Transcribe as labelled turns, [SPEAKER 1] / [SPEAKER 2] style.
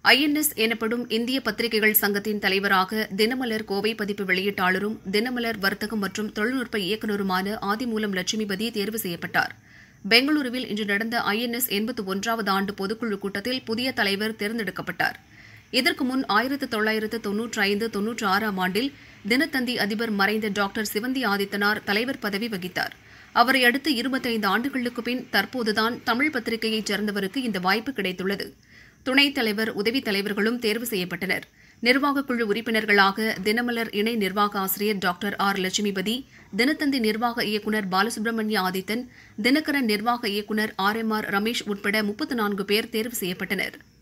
[SPEAKER 1] INS எனப்படும் இந்திய பத்திரிகைகள் சங்கத்தின் தலைவராக தினமலர் கோவை பதிப்பு வெளியீட்டாளரும் தினமலர் வர்த்தகம் மற்றும் தொழில்நுட்ப இயக்குநருமான ஆதிமூலம் லட்சுமிபதி தேர்வு செய்யப்பட்டார் பெங்களூருவில் இன்று நடந்த ஐஎன்எஸ் எண்பத்து ஒன்றாவது ஆண்டு பொதுக்குழு கூட்டத்தில் புதிய தலைவர் தேர்ந்தெடுக்கப்பட்டார் இதற்கு முன் ஆயிரத்து தொள்ளாயிரத்து தொன்னூற்றி ஐந்து தொன்னூற்றி ஆறாம் ஆண்டில் தினத்தந்தி அதிபர் மறைந்த டாக்டர் சிவந்தி ஆதித்தனார் தலைவர் பதவி வகித்தார் அவரை அடுத்து இருபத்தைந்து ஆண்டுகளுக்கு பின் தற்போதுதான் தமிழ் பத்திரிகையைச் சேர்ந்தவருக்கு இந்த வாய்ப்பு கிடைத்துள்ளது துணைத் தலைவர் உதவித் தலைவர்களும் தேர்வு செய்யப்பட்டனர் நிர்வாகக் குழு உறுப்பினர்களாக தினமலர் இணை நிர்வாக ஆசிரியர் டாக்டர் ஆர் லட்சுமிபதி தினத்தந்தி நிர்வாக இயக்குநர் பாலசுப்ரமணிய ஆதித்தன் தினகரன் நிர்வாக இயக்குநர் ஆர் எம் ஆர் ரமேஷ் உட்பட முப்பத்து நான்கு பேர் தேர்வு செய்யப்பட்டனர்